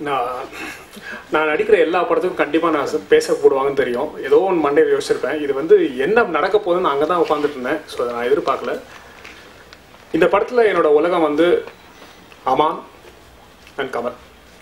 நான் நான் நடிக்கிற எல்லா படத்துக்கும் கண்டிப்பாக நான் ச- பேச போடுவாங்கன்னு தெரியும் ஏதோ ஒன்று மண்டே யோசிச்சிருப்பேன் இது வந்து என்ன நடக்க போகுதுன்னு அங்கே தான் உட்காந்துட்டு இருந்தேன் ஸோ அதை நான் எதிர்பார்க்கல இந்த படத்தில் என்னோட உலகம் வந்து Aman and Kamal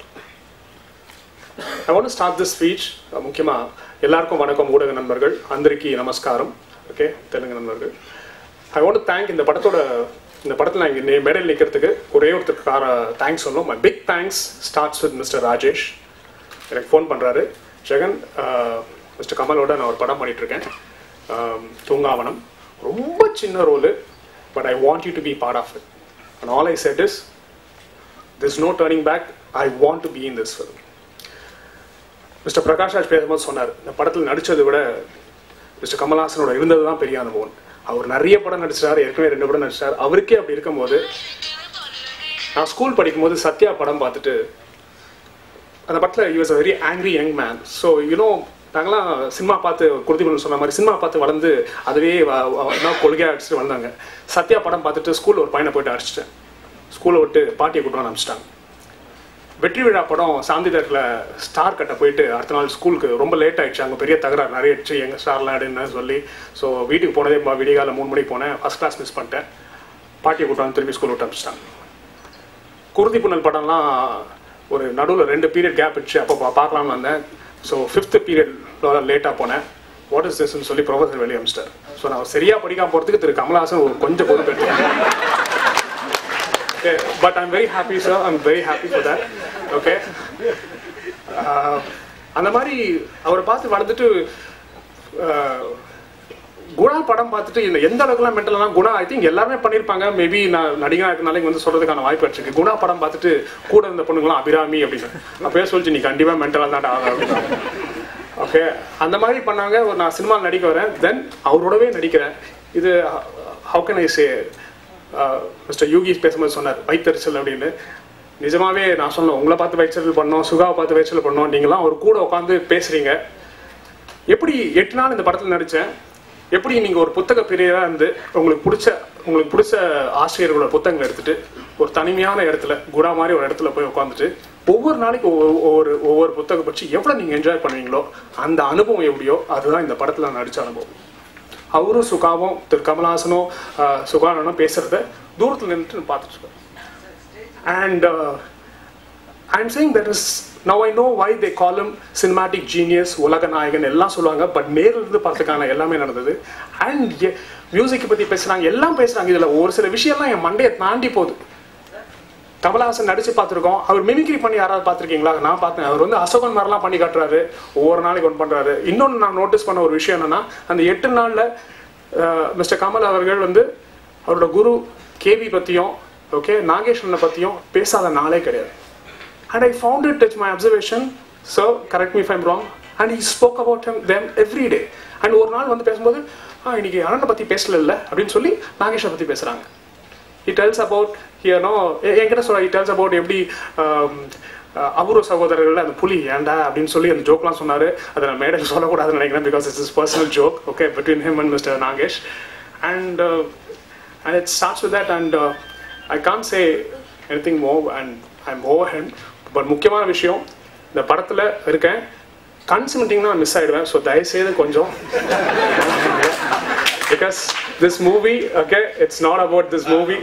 I want start this speech முக்கியமாக எல்லாருக்கும் வணக்கம் ஊடக நண்பர்கள் அந்தரிக்கு நமஸ்காரம் ஓகே தெலுங்கு நண்பர்கள் ஐ வாண்ட் தேங்க் இந்த படத்தோட இந்த படத்தில் நான் இங்கே மேடையில் நிற்கிறதுக்கு ஒரே ஒருத்தருக்கார தேங்க்ஸ் சொல்லணும் my big thanks starts with mister Rajesh எனக்கு ஃபோன் பண்ணுறாரு ஜெகன் மிஸ்டர் கமலோட நான் ஒரு படம் பண்ணிட்டு இருக்கேன் ஆஹ், தூங்காவனம் ரொம்ப சின்ன role but I want you to be part of it and all I said is this no turning back I want to be in this film mister Prakash Raj பேசும்போது சொன்னார் இந்த படத்தில் நடித்ததை விட மிஸ்டர் கமல்ஹாசனோட இருந்தது தான் பெரிய அனுபவம் அவர் நிறைய படம் நடிச்சார் ஏற்கனவே ரெண்டு படம் நடிச்சார் அவருக்கே அப்படி இருக்கும்போது நான் ஸ்கூல் படிக்கும்போது சத்யா படம் பார்த்துட்டு அந்த படத்தில் you was a very angry young man so you know நாங்களாம் சினிமா பார்த்து குருதிபுரம் சொன்ன மாதிரி சினிமா பார்த்து வளர்ந்து அதுவே வ- வ- என்ன கொள்கையாக அடிச்சுட்டு வந்தாங்க சத்யா படம் பார்த்துட்டு ஸ்கூலில் ஒரு பையனை போயிட்டு அடிச்சிட்டேன் ஸ்கூலை விட்டு பாட்டியை கூட்டு வந்து அனுப்பிச்சிட்டாங்க வெற்றி விழா படம் சாந்தி தேட்டரில் ஸ்டார் கட்ட போயிட்டு அடுத்த நாள் ஸ்கூலுக்கு ரொம்ப லேட் ஆயிடுச்சு அங்கே பெரிய தகராறு நிறைய ஆயிடுச்சு எங்கள் ஸ்டார்லாம் அப்படின்னு சொல்லி ஸோ வீட்டுக்கு போனதே ப- விடிகாலை மூணு மணிக்கு போனேன் ஃபர்ஸ்ட் கிளாஸ் மிஸ் பண்ணிட்டேன் பாட்டியை கூட்டு வந்து திருப்பி ஸ்கூல் விட்டு அனுப்பிச்சிட்டாங்க குருதி புனல் படம்லாம் ஒரு நடுவில் ரெண்டு பீரியட் கேப் வச்சு அப்போ பா- பார்க்கலாம்னு வந்தேன் ஸோ ஃபிஃப்த் பீரியட் லேட்டாக போனேன் வாட் இஸ் திஸ்ன்னு சொல்லி ப்ரொஃபஸர் வெளியே அமிச்சிட்டார் ஸோ நான் சரியாக படிக்காம போகிறதுக்கு திரு கமலஹாசன் ஒரு கொஞ்சம் பொறுப்பு எடுத்துக்கேன் okay but i'm very happy sir i'm very happy for that okay uh, அந்த மாதிரி அவரை பார்த்து வளர்ந்துட்டு uh, குணா படம் பார்த்துட்டு இந்த எந்த அளவுக்குலாம் மென்டலாக குணா ஐ திங்க் எல்லாருமே பண்ணியிருப்பாங்க மேபி நான் நடிகனா இருக்கனால இங்க வந்து சொல்றதுக்கான வாய்ப்பு வச்சிருக்கு குணா படம் பார்த்துட்டு கூட இருந்த பொண்ணுங்களாம் அபிராமி அப்படின்னு அப்பயே சொல்லிச்சு நீ கண்டிப்பாக மென்டலாக தான் ஆக அப்படின்னு ஓகே அந்த மாதிரி பண்ணாங்க ஒரு நான் சினிமாவில் நடிக்க வரேன் தென் அவரோடவே நடிக்கிறேன் இது how can I say mister Yugi பேசும்போது சொன்னார் வைத்தறிச்சல் அப்படின்னு நிஜமாவே நான் சொன்னேன் உங்களை பார்த்து வைத்தறிச்சல் பண்ணோம் சுகாவை பார்த்து வைத்தறிச்சல் பண்ணோம் நீங்களாம் ஒரு கூட உட்காந்து பேசுறீங்க எப்படி எட்டு நாள் இந்த படத்தில் நடித்தேன் எப்படி நீங்கள் ஒரு புத்தக பிரியராக இருந்து உங்களுக்கு பிடிச்ச உங்களுக்கு பிடிச்ச ஆசிரியர்களோட புத்தகங்களை எடுத்துட்டு ஒரு தனிமையான இடத்துல குடா மாதிரி ஒரு இடத்துல போய் உட்காந்துட்டு ஒவ்வொரு நாளைக்கு ஒவ்வொரு ஒவ்வொரு ஒவ்வொரு புத்தகம் பற்றி எவ்வளோ நீங்கள் என்ஜாய் பண்ணுவீங்களோ அந்த அனுபவம் எப்படியோ அதுதான் இந்த படத்தில் நான் நடித்த அனுபவம் அவரும் சுகாவும் திரு கமல்ஹாசனும் ஆஹ், சுகானனும் பேசுறத தூரத்தில் நின்றுட்டு நான் பார்த்துட்டு இருக்கேன் and I'm saying that is now I know why they call him cinematic genius உலக நாயகன் எல்லாம் சொல்லுவாங்க பட் நேரில் இருந்து பார்த்துக்கான எல்லாமே நடந்தது அண்ட் மியூசிக்கை பற்றி பேசுகிறாங்க எல்லாம் பேசுகிறாங்க இதில் ஒரு சில விஷயம்லாம் என் மண்டையை தாண்டி போகுது கமலஹாசன் நடிச்சு பார்த்துருக்கோம் அவர் மிமிக்ரி பண்ணி யாராவது பார்த்துருக்கீங்களா நான் பார்த்தேன் அவர் வந்து அசோகன் மாதிரிலாம் பண்ணி காட்டுறாரு ஒவ்வொரு நாளைக்கு ஒன்று பண்ணுறாரு இன்னொன்று நான் நோட்டீஸ் பண்ண ஒரு விஷயம் என்னன்னா அந்த எட்டு நாளில் மிஸ்டர் கமல் அவர்கள் வந்து அவரோட குரு கேவி பற்றியும் ஓகே நாகேஸ்வரனை பற்றியும் பேசாத நாளே கிடையாது and I found it touch my observation so correct me if I'm wrong and he spoke about him them every day and ஒரு நாள் வந்து பேசும்போது ஆ இன்னைக்கு அண்ணனை பற்றி பேசல அப்படின்னு சொல்லி நாகேஷை பற்றி பேசுகிறாங்க he tells about here no எ- என்கிட்ட சொல்ல he tells about எப்படி ஆம், அஹ், அபூர்வ சகோதரர்கள் அந்த புலி ஏன்டா அப்படின்னு சொல்லி அந்த ஜோக்லாம் சொன்னாரு அதை நான் மேடையில் சொல்லக்கூடாதுன்னு நினைக்கிறேன் because it's is personal joke okay between him and mister Nagesh and and it starts with that and I can't say anything more and I am over hmm but முக்கியமான விஷயம் இந்த படத்தில் இருக்கேன் கண் சிமிட்டிங்னா மிஸ் ஆயிடுவேன் ஸோ தயவுசெய்து கொஞ்சம் because this movie okay it's not about this movie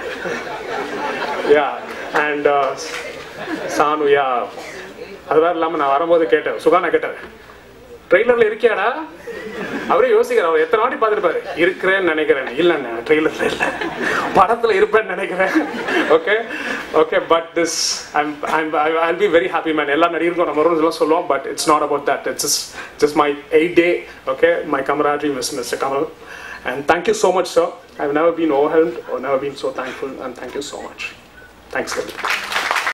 yeah and uh, Chanu யா அது வேற இல்லாம நான் வரும்போது கேட்டேன் சுகானா கேட்டேன் ட்ரெய்லர்ல இருக்கியாடா அவரே யோசிக்கிறார் அவர் எத்தனை வாட்டி பார்த்துருப்பாரு இருக்கிறேன்னு நினைக்கிறேன் இல்லைண்ணே ட்ரெய்லர்ல இல்லை படத்துல இருப்பேன்னு நினைக்கிறேன் okay okay but this I'm I'm I'll be very happy man எல்லா நடிகருக்கும் நம்ம ரூல்ஸ்லாம் சொல்லுவோம் but it's not about that it's just my eight day okay my camaraderie with Mr. Kamal and thank you so much sir I've never been overwhelmed or never been so thankful and thank you so much thanks Kamal.